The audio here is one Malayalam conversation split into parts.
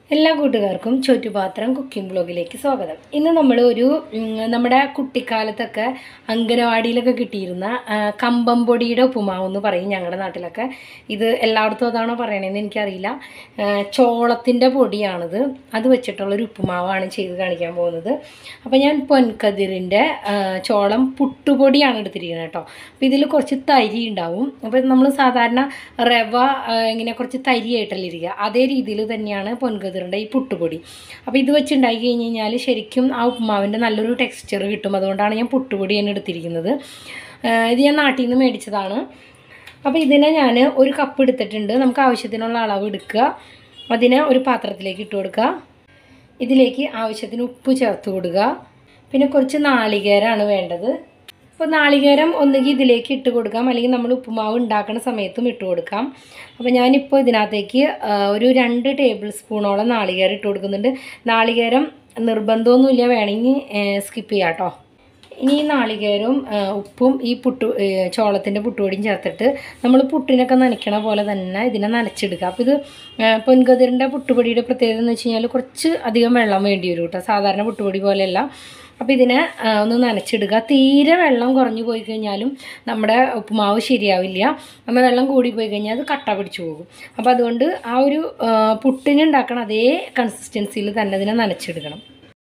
എല്ലാ കൂട്ടുകാർക്കും ചുറ്റുപാത്രം കുക്കിംഗ് ബ്ലോഗിലേക്ക് സ്വാഗതം ഇന്ന് നമ്മൾ ഒരു ഉം, നമ്മുടെ കുട്ടിക്കാലത്തൊക്കെ അംഗനവാടിയിലൊക്കെ കിട്ടിയിരുന്ന ആ, കമ്പം പൊടിയുടെ ഉപ്പുമാവ് എന്ന് പറയും ഞങ്ങളുടെ നാട്ടിലൊക്കെ ഇത് എല്ലായിടത്തും അതാണോ പറയണതെന്ന് എനിക്കറിയില്ല ആ, ചോളത്തിൻ്റെ പൊടിയാണിത് അത് വെച്ചിട്ടുള്ളൊരു ഉപ്പുമാവാണ് ചെയ്ത് കാണിക്കാൻ പോകുന്നത് അപ്പോൾ ഞാൻ പൊൻകതിരിൻ്റെ ആ, ചോളം പുട്ടുപൊടിയാണ് എടുത്തിരിക്കുന്നത് കേട്ടോ അപ്പോൾ ഇതിൽ കുറച്ച് തരി ഉണ്ടാവും അപ്പോൾ നമ്മൾ സാധാരണ റവ ആ, ഇങ്ങനെ കുറച്ച് തരിയായിട്ടല്ലേ ഇരിക്കുക അതേ രീതിയിൽ തന്നെയാണ് പൊൻകതിറിൻ്റെ ഈ പുട്ടുപൊടി അപ്പോൾ ഇത് വെച്ച് ഉണ്ടാക്കി കഴിഞ്ഞ് കഴിഞ്ഞാൽ ശരിക്കും ആ ഉപ്പുമാവിൻ്റെ നല്ലൊരു ടെക്സ്ചർ കിട്ടും അതുകൊണ്ടാണ് ഞാൻ പുട്ടുപൊടി തന്നെ എടുത്തിരിക്കുന്നത് ആ, ഇത് ഞാൻ നാട്ടിൽ നിന്ന് മേടിച്ചതാണ് അപ്പോൾ ഇതിനെ ഞാൻ ഒരു കപ്പ് എടുത്തിട്ടുണ്ട് നമുക്ക് ആവശ്യത്തിനുള്ള അളവ് എടുക്കുക അതിനെ ഒരു പാത്രത്തിലേക്ക് ഇട്ട് കൊടുക്കുക ഇതിലേക്ക് ആവശ്യത്തിന് ഉപ്പ് ചേർത്ത് കൊടുക്കുക പിന്നെ കുറച്ച് നാളികേരമാണ് വേണ്ടത് അപ്പോൾ നാളികേരം ഒന്നുകിൽ ഇതിലേക്ക് ഇട്ട് കൊടുക്കാം അല്ലെങ്കിൽ നമ്മൾ ഉപ്പുമാവ് ഉണ്ടാക്കുന്ന സമയത്തും ഇട്ട് കൊടുക്കാം അപ്പോൾ ഞാനിപ്പോൾ ഇതിനകത്തേക്ക് ആ, ഒരു രണ്ട് ടേബിൾ സ്പൂണോളം നാളികേരം ഇട്ട് കൊടുക്കുന്നുണ്ട് നാളികേരം നിർബന്ധമൊന്നുമില്ല വേണമെങ്കിൽ സ്കിപ്പ് ചെയ്യാം കേട്ടോ ഇനി ഈ നാളികേരവും ആ, ഉപ്പും ഈ പുട്ടു ഏ, ചോളത്തിൻ്റെ പുട്ടുപൊടിയും ചേർത്തിട്ട് നമ്മൾ പുട്ടിനൊക്കെ നനയ്ക്കണ പോലെ തന്നെ ഇതിനെ നനച്ചെടുക്കുക അപ്പോൾ ഇത് ആ, പൊൻകതിരിൻ്റെ പുട്ടുപൊടിയുടെ പ്രത്യേകത എന്ന് വെച്ച് കഴിഞ്ഞാൽ കുറച്ച് അധികം വെള്ളം വേണ്ടി വരും കേട്ടോ സാധാരണ പുട്ടുപൊടി പോലെയല്ല അപ്പോൾ ഇതിനെ ആ, ഒന്ന് നനച്ചിടുക തീരെ വെള്ളം കുറഞ്ഞു പോയി കഴിഞ്ഞാലും നമ്മുടെ ഉപ്പുമാവ് ശരിയാവില്ല നമ്മൾ വെള്ളം കൂടി പോയി കഴിഞ്ഞാൽ അത് കട്ട പിടിച്ചു പോകും അപ്പോൾ അതുകൊണ്ട് ആ ഒരു ആ, പുട്ടിന് ഉണ്ടാക്കണ അതേ കൺസിസ്റ്റൻസിയിൽ തന്നെ ഇതിനെ നനച്ചെടുക്കണം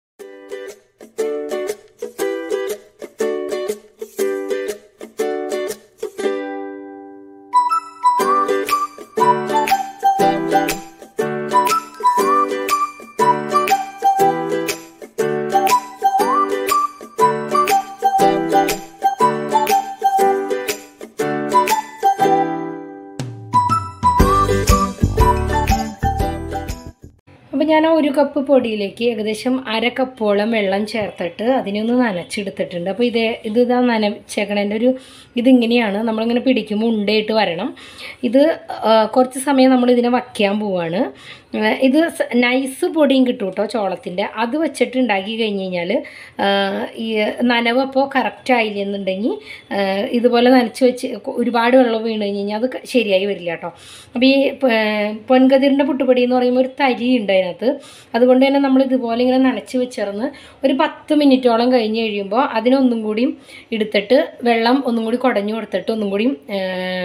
അപ്പോൾ ഞാൻ ആ ഒരു കപ്പ് പൊടിയിലേക്ക് ഏകദേശം അര കപ്പോളം വെള്ളം ചേർത്തിട്ട് അതിനെ ഒന്ന് നനച്ചെടുത്തിട്ടുണ്ട് അപ്പോൾ ഇത് ഇത് ഇതാ നനച്ചേക്കണേൻ്റെ ഒരു ഇതിങ്ങനെയാണ് നമ്മളിങ്ങനെ പിടിക്കുമ്പോൾ ഉണ്ടയിട്ട് വരണം ഇത് ആ, കുറച്ച് സമയം നമ്മൾ ഇതിനെ വയ്ക്കാൻ പോവാണ് ആ, ഇത് സ- നൈസ് പൊടിയും കിട്ടും കേട്ടോ ചോളത്തിൻ്റെ അത് വെച്ചിട്ട് ഉണ്ടാക്കി കഴിഞ്ഞ് കഴിഞ്ഞാൽ ഈ നനവ് അപ്പോൾ കറക്റ്റ് ആയില്ലെന്നുണ്ടെങ്കിൽ ആ, ഇതുപോലെ നനച്ച് വെച്ച് ഒരുപാട് വെള്ളം വീണ് കഴിഞ്ഞ് കഴിഞ്ഞാൽ അത് ക- ശരിയായി വരില്ല കേട്ടോ അപ്പോൾ ഈ പ- പൊൻകതിരിൻ്റെ പുട്ടുപൊടി എന്ന് പറയുമ്പോൾ ഒരു തരി ഉണ്ട് അതിനകത്ത് അതുകൊണ്ട് തന്നെ നമ്മൾ ഇതുപോലെ ഇങ്ങനെ നനച്ച് വെച്ചിറന്ന് ഒരു പത്ത് മിനിറ്റോളം കഴിഞ്ഞ് കഴിയുമ്പോൾ അതിനൊന്നും കൂടിയും എടുത്തിട്ട് വെള്ളം ഒന്നും കൂടി കുടഞ്ഞു കൊടുത്തിട്ട് ഒന്നും കൂടിയും ആ,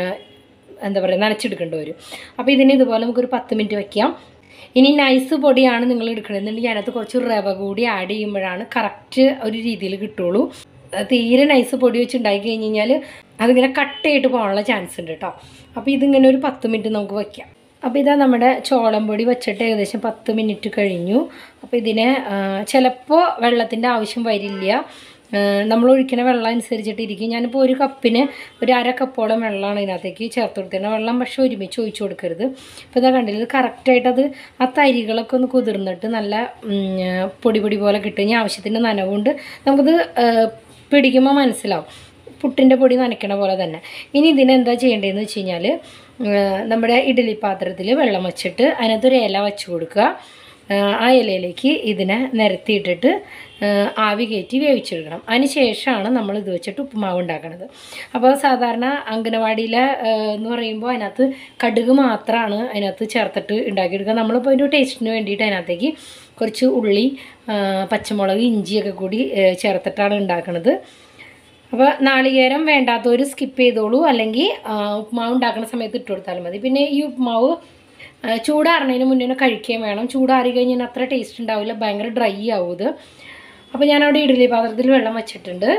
എന്താ പറയുക നനച്ചെടുക്കേണ്ടി വരും അപ്പോൾ ഇതിന് ഇതുപോലെ നമുക്കൊരു പത്ത് മിനിറ്റ് വയ്ക്കാം ഇനി നൈസ് പൊടിയാണ് നിങ്ങൾ എടുക്കണമെന്നുണ്ടെങ്കിൽ അതിനകത്ത് കുറച്ച് റവ കൂടി ആഡ് ചെയ്യുമ്പോഴാണ് കറക്റ്റ് ഒരു രീതിയിൽ കിട്ടുള്ളൂ അത് തീരെ നൈസ് പൊടി വെച്ച് ഉണ്ടാക്കി കഴിഞ്ഞ് കഴിഞ്ഞാൽ അതിങ്ങനെ കട്ടയായിട്ട് പോകാനുള്ള ചാൻസ് ഉണ്ട് കേട്ടോ അപ്പോൾ ഇതിങ്ങനെ ഒരു പത്ത് മിനിറ്റ് നമുക്ക് വയ്ക്കാം അപ്പോൾ ഇതാ നമ്മുടെ ചോളം പൊടി വെച്ചിട്ട് ഏകദേശം പത്ത് മിനിറ്റ് കഴിഞ്ഞു അപ്പോൾ ഇതിന് ചിലപ്പോൾ വെള്ളത്തിൻ്റെ ആവശ്യം വരില്ല ആ, നമ്മൾ ഒഴിക്കുന്ന വെള്ളം അനുസരിച്ചിട്ട് ഇരിക്കും ഞാനിപ്പോൾ ഒരു കപ്പിന് ഒരു അര കപ്പോളം വെള്ളമാണ് ഇതിനകത്തേക്ക് ചേർത്ത് കൊടുത്തിരുന്നത് വെള്ളം പക്ഷേ ഒരുമിച്ച് ഒഴിച്ചു കൊടുക്കരുത് അപ്പോൾ ഇതാ കണ്ടില്ല ഇത് കറക്റ്റായിട്ട് അത് ആ തരികളൊക്കെ ഒന്ന് കുതിർന്നിട്ട് നല്ല ഉം, പൊടി പൊടി പോലെ കിട്ടും ഇനി ആവശ്യത്തിന് നനവുണ്ട് നമുക്കിത് ആ, പിടിക്കുമ്പോൾ മനസ്സിലാവും പുട്ടിൻ്റെ പൊടി നനയ്ക്കണ പോലെ തന്നെ ഇനി ഇതിനെന്താ ചെയ്യേണ്ടതെന്ന് വെച്ച് കഴിഞ്ഞാൽ നമ്മുടെ ഇഡ്ഡലി പാത്രത്തിൽ വെള്ളം വെച്ചിട്ട് അതിനകത്തൊരു ഇല വെച്ച് കൊടുക്കുക ആ, ആ ഇലയിലേക്ക് ഇതിനെ നിരത്തിയിട്ടിട്ട് ആ, ആവി കയറ്റി വേവിച്ചെടുക്കണം അതിന് ശേഷമാണ് നമ്മൾ ഇത് വെച്ചിട്ട് ഉപ്പുമാവ് ഉണ്ടാക്കുന്നത് അപ്പോൾ സാധാരണ അംഗനവാടിയിലെ ആ, എന്ന് പറയുമ്പോൾ അതിനകത്ത് കടുക് മാത്രമാണ് അതിനകത്ത് ചേർത്തിട്ട് ഉണ്ടാക്കിയെടുക്കുക നമ്മളിപ്പോൾ ഒരു ടേസ്റ്റിന് വേണ്ടിയിട്ട് അതിനകത്തേക്ക് കുറച്ച് ഉള്ളി ആ, പച്ചമുളക് ഇഞ്ചിയൊക്കെ കൂടി ആ, ചേർത്തിട്ടാണ് ഉണ്ടാക്കുന്നത് അപ്പോൾ നാളികേരം വേണ്ടാത്തവർ സ്കിപ്പ് ചെയ്തോളൂ അല്ലെങ്കിൽ ആ, ഉപ്പുമാവ് ഉണ്ടാക്കുന്ന സമയത്ത് ഇട്ട് കൊടുത്താലും മതി പിന്നെ ഈ ഉപ്പുമാവ് ആ, ചൂടാറുന്നതിന് മുന്നേ തന്നെ കഴിക്കുകയും വേണം ചൂടാറി കഴിഞ്ഞാൽ അത്ര ടേസ്റ്റ് ഉണ്ടാവില്ല ഭയങ്കര ഡ്രൈ ആവും ഇത് അപ്പോൾ ഞാനവിടെ ഇഡ്ഡലി പാത്രത്തിൽ വെള്ളം വെച്ചിട്ടുണ്ട്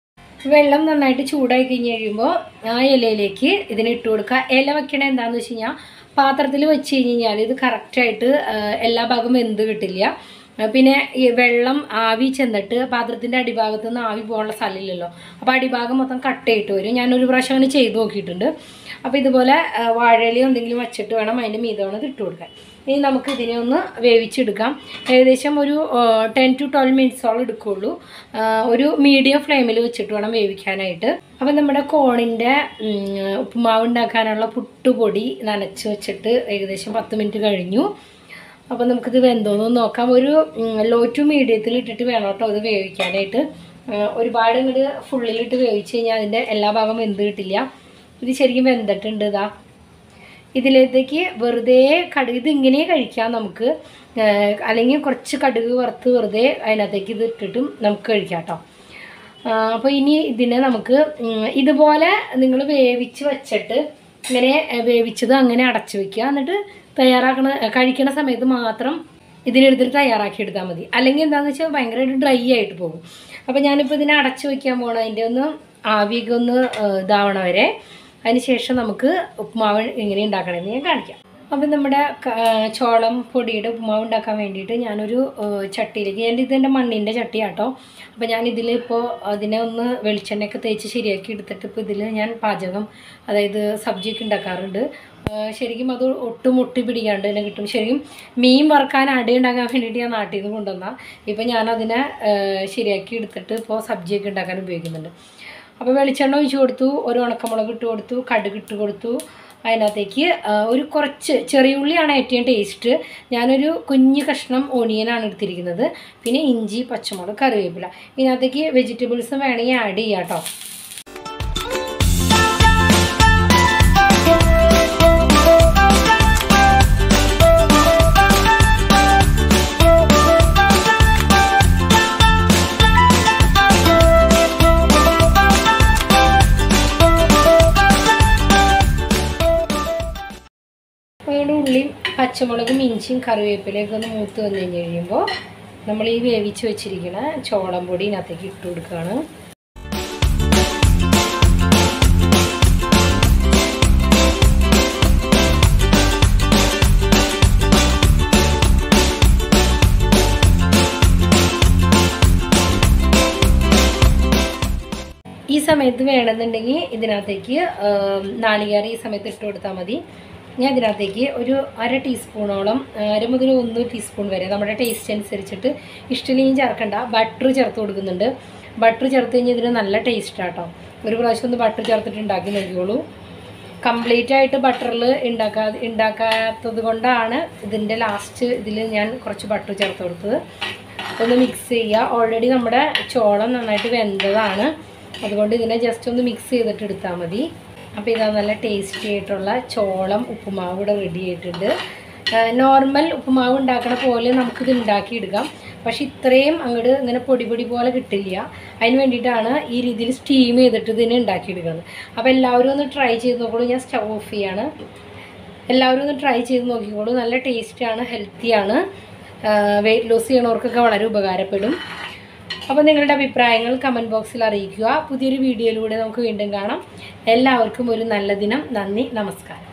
വെള്ളം നന്നായിട്ട് ചൂടായി കഴിഞ്ഞ് കഴിയുമ്പോൾ ആ ഇലയിലേക്ക് ഇതിന് ഇട്ട് കൊടുക്കുക ഇല വെക്കണത് എന്താണെന്ന് വെച്ച് കഴിഞ്ഞാൽ പാത്രത്തിൽ വെച്ച് കഴിഞ്ഞ് കഴിഞ്ഞാൽ ഇത് കറക്റ്റായിട്ട് എല്ലാ ഭാഗവും വെന്ത് കിട്ടില്ല ആ, പിന്നെ ഈ വെള്ളം ആവി ചെന്നിട്ട് പാത്രത്തിൻ്റെ അടിഭാഗത്ത് നിന്ന് ആവി പോകാനുള്ള സ്ഥലമില്ലല്ലോ അപ്പോൾ അടിഭാഗം മൊത്തം കട്ടയിട്ട് വരും ഞാനൊരു പ്രാവശ്യം അങ്ങനെ ചെയ്ത് നോക്കിയിട്ടുണ്ട് അപ്പോൾ ഇതുപോലെ ആ, വാഴയിലയോ എന്തെങ്കിലും വെച്ചിട്ട് വേണം അതിൻ്റെ മീതമാണ് ഇത് ഇട്ട് കൊടുക്കാൻ ഇനി നമുക്ക് ഇതിനെ ഒന്ന് വേവിച്ചെടുക്കാം ഏകദേശം ഒരു ടെൻ ടു ട്വൽവ് മിനിറ്റ്സോളം എടുക്കുകയുള്ളൂ ആ, ഒരു മീഡിയം ഫ്ലെയിമിൽ വെച്ചിട്ട് വേണം വേവിക്കാനായിട്ട് അപ്പം നമ്മുടെ കോണിൻ്റെ ഉപ്പുമാവ് ഉണ്ടാക്കാനുള്ള പുട്ടുപൊടി നനച്ച് വെച്ചിട്ട് ഏകദേശം പത്ത് മിനിറ്റ് കഴിഞ്ഞു അപ്പോൾ നമുക്കിത് വെന്തോന്ന് നോക്കാം ഒരു ലോ ടു മീഡിയത്തിൽ ഇട്ടിട്ട് വേണം കേട്ടോ ഇത് വേവിക്കാനായിട്ട് ആ, ഒരുപാട് ഇങ്ങോട്ട് ഫുള്ളിലിട്ട് വേവിച്ച് കഴിഞ്ഞാൽ അതിൻ്റെ എല്ലാ ഭാഗം വെന്ത് കിട്ടില്ല ഇത് ശരിക്കും വെന്തിട്ടുണ്ട് ഇതാ ഇതിലേക്ക് വെറുതെ കടുക് ഇത് ഇങ്ങനെ കഴിക്കാം നമുക്ക് ഏഹ് അല്ലെങ്കിൽ കുറച്ച് കടുക് വറുത്ത് വെറുതെ അതിനകത്തേക്ക് ഇത് ഇട്ടിട്ടും നമുക്ക് കഴിക്കാം കേട്ടോ അപ്പോൾ ഇനി ഇതിനെ നമുക്ക് ഉം, ഇതുപോലെ നിങ്ങൾ വേവിച്ച് വെച്ചിട്ട് ഇങ്ങനെ ഏഹ്, വേവിച്ചത് അങ്ങനെ അടച്ചു വെക്കുക എന്നിട്ട് തയ്യാറാക്കണ കഴിക്കണ സമയത്ത് മാത്രം ഇതിനെടുത്തിട്ട് തയ്യാറാക്കി എടുത്താൽ മതി അല്ലെങ്കിൽ എന്താണെന്ന് വെച്ചാൽ ഭയങ്കരമായിട്ട് ഡ്രൈ ആയിട്ട് പോകും അപ്പോൾ ഞാനിപ്പോൾ ഇതിനെ അടച്ചു വെക്കാൻ പോകണം അതിൻ്റെ ഒന്ന് ആവിയൊക്കെ ഒന്ന് ഏഹ്, ഇതാവണ വരെ അതിന് ശേഷം നമുക്ക് ഉപ്പുമാവ് എങ്ങനെ ഉണ്ടാക്കണമെന്ന് ഞാൻ കാണിക്കാം അപ്പം നമ്മുടെ ക- ചോളം പൊടിയുടെ ഉപ്പുമാവ് ഉണ്ടാക്കാൻ വേണ്ടിയിട്ട് ഞാനൊരു ഏഹ്, ചട്ടിയിലേക്ക് ഞാൻ ഇതെൻ്റെ മണ്ണിൻ്റെ ചട്ടിയാട്ടോ അപ്പോൾ ഞാൻ ഇതിൽ ഇപ്പോൾ അതിനെ ഒന്ന് വെളിച്ചെണ്ണയൊക്കെ തേച്ച് ശരിയാക്കി എടുത്തിട്ട് ഇപ്പോൾ ഇതിൽ ഞാൻ പാചകം അതായത് സബ്ജിയൊക്കെ ഉണ്ടാക്കാറുണ്ട് ഏഹ്, ശരിക്കും അത് ഒട്ടും ഒട്ടി പിടിക്കാണ്ട് തന്നെ കിട്ടും ശരിക്കും മീൻ വറുക്കാൻ അടി ഉണ്ടാക്കാൻ വേണ്ടിയിട്ട് ഞാൻ നാട്ടിൽ നിന്ന് കൊണ്ടുവന്നാൽ ഇപ്പോൾ ഞാനതിനെ ഏഹ്, ശരിയാക്കി എടുത്തിട്ട് ഇപ്പോൾ സബ്ജിയൊക്കെ ഉണ്ടാക്കാൻ ഉപയോഗിക്കുന്നുണ്ട് അപ്പോൾ വെളിച്ചെണ്ണ ഒഴിച്ച് കൊടുത്തു ഒരു ഉണക്കമുളക് ഇട്ട് കൊടുത്തു കടുക് ഇട്ട് കൊടുത്തു അതിനകത്തേക്ക് ആ, ഒരു കുറച്ച് ചെറിയ ഉള്ളിയാണ് ഏറ്റവും ടേസ്റ്റ് ഞാനൊരു കുഞ്ഞ് കഷ്ണം ഓണിയനാണ് എടുത്തിരിക്കുന്നത് പിന്നെ ഇഞ്ചി പച്ചമുളക് കറിവേപ്പില ഇതിനകത്തേക്ക് വെജിറ്റബിൾസും വേണമെങ്കിൽ ആഡ് ചെയ്യാം കേട്ടോ അതുകൊണ്ട് ഉള്ളിയും പച്ചമുളകും ഇഞ്ചിയും കറിവേപ്പിലയൊക്കെ ഒന്ന് മൂത്ത് വന്നു കഴിഞ്ഞ് കഴിയുമ്പോൾ നമ്മൾ ഈ വേവിച്ച് വെച്ചിരിക്കുന്ന ചോളം പൊടി ഇതിനകത്തേക്ക് ഇട്ട് കൊടുക്കുകയാണ് ഈ സമയത്ത് വേണമെന്നുണ്ടെങ്കിൽ ഇതിനകത്തേക്ക് ആം, നാളികേരം ഈ സമയത്ത് ഇട്ട് കൊടുത്താൽ മതി ഞാൻ ഇതിനകത്തേക്ക് ഒരു അര ടീസ്പൂണോളം അര മുതൽ ഒന്ന് ടീസ്പൂൺ വരെ നമ്മുടെ ടേസ്റ്റ് അനുസരിച്ചിട്ട് ഇഷ്ടലിയും ചേർക്കണ്ട ബട്ടർ ചേർത്ത് കൊടുക്കുന്നുണ്ട് ബട്ടർ ചേർത്ത് കഴിഞ്ഞാൽ ഇതിന് നല്ല ടേസ്റ്റ് ആട്ടോ ഒരു പ്രാവശ്യം ഒന്ന് ബട്ടർ ചേർത്തിട്ട് ഉണ്ടാക്കി നോക്കിയോളൂ കംപ്ലീറ്റ് ആയിട്ട് ബട്ടറിൽ ഉണ്ടാക്കാ ഉണ്ടാക്കാത്തത് കൊണ്ടാണ് ഇതിൻ്റെ ലാസ്റ്റ് ഇതിൽ ഞാൻ കുറച്ച് ബട്ടർ ചേർത്ത് കൊടുത്തത് ഒന്ന് മിക്സ് ചെയ്യുക ഓൾറെഡി നമ്മുടെ ചോളം നന്നായിട്ട് വെന്തതാണ് അതുകൊണ്ട് ഇതിനെ ജസ്റ്റ് ഒന്ന് മിക്സ് ചെയ്തിട്ട് എടുത്താൽ മതി അപ്പോൾ ഇതാ നല്ല ടേസ്റ്റി ആയിട്ടുള്ള ചോളം ഉപ്പുമാവ് ഇവിടെ റെഡി ആയിട്ടുണ്ട് നോർമൽ ഉപ്പുമാവ് ഉണ്ടാക്കണ പോലെ നമുക്കിത് ഉണ്ടാക്കിയെടുക്കാം പക്ഷെ ഇത്രയും അങ്ങോട്ട് ഇങ്ങനെ പൊടി പൊടി പോലെ കിട്ടില്ല അതിന് വേണ്ടിയിട്ടാണ് ഈ രീതിയിൽ സ്റ്റീം ചെയ്തിട്ട് ഇതിനെ ഉണ്ടാക്കിയെടുക്കുന്നത് അപ്പോൾ എല്ലാവരും ഒന്ന് ട്രൈ ചെയ്ത് നോക്കോളൂ ഞാൻ സ്റ്റവ് ഓഫ് ചെയ്യാണ് എല്ലാവരും ഒന്ന് ട്രൈ ചെയ്ത് നോക്കിക്കോളൂ നല്ല ടേസ്റ്റാണ് ഹെൽത്തിയാണ് വെയിറ്റ് ലോസ് ചെയ്യണവർക്കൊക്കെ വളരെ ഉപകാരപ്പെടും അപ്പോൾ നിങ്ങളുടെ അഭിപ്രായങ്ങൾ കമൻറ്റ് ബോക്സിൽ അറിയിക്കുക പുതിയൊരു വീഡിയോയിലൂടെ നമുക്ക് വീണ്ടും കാണാം എല്ലാവർക്കും ഒരു നല്ല ദിനം നന്ദി നമസ്കാരം